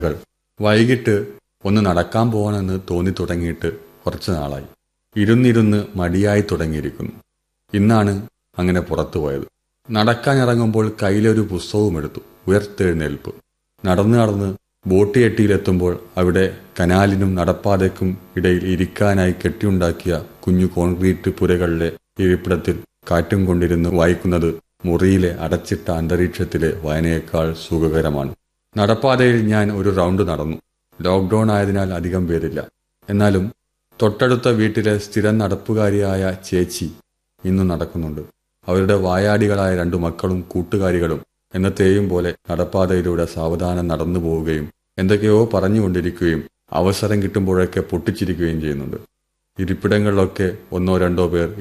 കൾ. വൈകിട്ട് ഒന്ന് നടക്കാൻ പോകണമെന്ന് തോന്നി തുടങ്ങിയിട്ട് കുറച്ചു നാളായി ഇരുന്നിരുന്ന് മടിയായി തുടങ്ങിയിരിക്കുന്നു ഇന്നാണ് അങ്ങനെ പുറത്തു പോയത് നടക്കാനിറങ്ങുമ്പോൾ കയ്യിലൊരു പുസ്തകവും എടുത്തു ഉയർത്തെഴുന്നേൽപ്പ് നടന്ന് നടന്ന് ബോട്ട് ജെട്ടിയിലെത്തുമ്പോൾ അവിടെ കനാലിനും നടപ്പാതയ്ക്കും ഇടയിൽ ഇരിക്കാനായി കെട്ടിയുണ്ടാക്കിയ കുഞ്ഞു കോൺക്രീറ്റ് പുരകളിലെ ഇരിപ്പിടത്തിൽ കാറ്റും കൊണ്ടിരുന്ന് വായിക്കുന്നത് മുറിയിലെ അടച്ചിട്ട അന്തരീക്ഷത്തിലെ വായനയേക്കാൾ സുഖകരമാണ് നടപ്പാതയിൽ ഞാൻ ഒരു റൗണ്ട് നടന്നു ലോക്ക്ഡൌൺ ആയതിനാൽ അധികം പേരില്ല എന്നാലും തൊട്ടടുത്ത വീട്ടിലെ സ്ഥിരം നടപ്പുകാരിയായ ചേച്ചി ഇന്നും നടക്കുന്നുണ്ട് അവരുടെ വായാടികളായ രണ്ടു മക്കളും കൂട്ടുകാരികളും എന്നത്തെയും പോലെ നടപ്പാതയിലൂടെ സാവധാനം നടന്നു പോവുകയും എന്തൊക്കെയോ പറഞ്ഞുകൊണ്ടിരിക്കുകയും അവസരം കിട്ടുമ്പോഴൊക്കെ പൊട്ടിച്ചിരിക്കുകയും ചെയ്യുന്നുണ്ട് ഇരിപ്പിടങ്ങളിലൊക്കെ ഒന്നോ രണ്ടോ പേർ